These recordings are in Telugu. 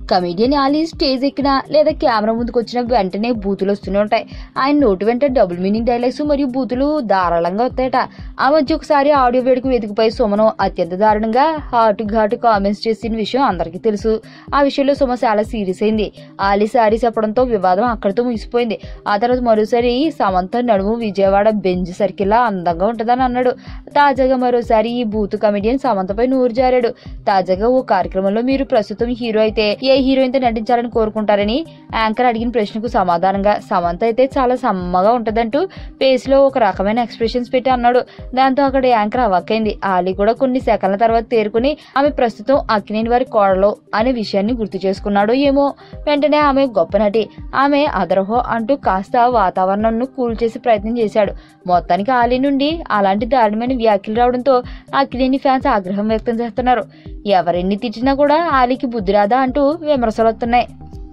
కమెడియన్ ఆలీ స్టేజ్ ఎక్కినా లేదా కెమెరా ముందుకు వచ్చిన వెంటనే బూతులు వస్తూనే ఉంటాయి ఆయన నోటి వెంట డబుల్ మీనింగ్ డైలాగ్స్ మరియు బూతులు ధారాళంగా వస్తాయట ఆ మధ్య ఒకసారి ఆడియో వేడుక వేదికపై సుమను అత్యంత దారుణంగా హాటు ఘాటు కామెంట్స్ చేసిన విషయం అందరికీ తెలుసు ఆ విషయంలో సుమ చాలా సీరియస్ అయింది ఆలీ సారీ చెప్పడంతో వివాదం అక్కడితో ముగిసిపోయింది ఆ తర్వాత మరోసారి సమంత నడుము విజయవాడ బెంజ్ సర్కిల్ లా అందంగా ఉంటుందని అన్నాడు తాజాగా మరోసారి ఈ బూత్ కమెడియన్ సమంతపై నూరు జారాడు తాజాగా ఓ కార్యక్రమంలో మీరు ప్రస్తుతం హీరో అయితే ఏ హీరోయిన్ తో నటించాలని కోరుకుంటారని యాంకర్ అడిగిన ప్రశ్నకు సమాధానంగా సమంత అయితే చాలా సమ్మగా ఉంటదంటూ ఫేస్ లో ఒక రకమైన ఎక్స్ప్రెషన్స్ పెట్టి అన్నాడు దాంతో అక్కడ యాంకర్ అవాక్కైంది ఆలీ కూడా కొన్ని సెకండ్ల తర్వాత తేరుకుని ఆమె ప్రస్తుతం అక్కినేని వారి కోడలో అనే విషయాన్ని గుర్తు చేసుకున్నాడు ఏమో వెంటనే ఆమె గొప్ప నటి ఆమె అదరహో అంటూ కాస్త వాతావరణంను కూల్ చేసే ప్రయత్నం చేశాడు మొత్తానికి ఆలీ నుండి అలాంటి దారుణమైన వ్యాఖ్యలు రావడంతో అక్కినేని ఫ్యాన్స్ ఆగ్రహం వ్యక్తం చేస్తున్నారు ఎవరెన్ని తిట్టినా కూడా ఆలీకి బుద్ధి రాదా అంటూ విమర్శలు వస్తున్నాయి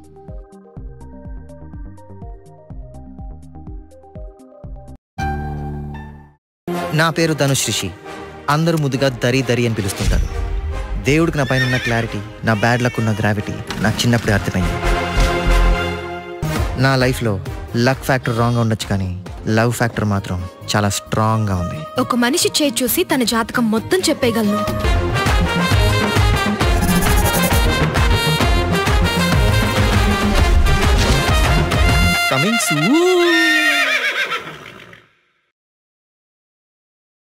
నా పేరు ధనుష్ రిషి అందరూ ముద్దుగా దరి దరి అని పిలుస్తుంటారు దేవుడికి నా పైన ఉన్న క్లారిటీ నా బ్యాడ్ లక్ ఉన్న గ్రావిటీ నాకు చిన్నప్పుడే అర్థమైంది నా లైఫ్లో లక్ ఫ్యాక్టర్ రాంగ్గా ఉండొచ్చు కానీ లవ్ ఫ్యాక్టర్ మాత్రం చాలా స్ట్రాంగ్గా ఉంది ఒక మనిషి చేయి చూసి తన జాతకం మొత్తం చెప్పేయగలను కమింగ్ సూన్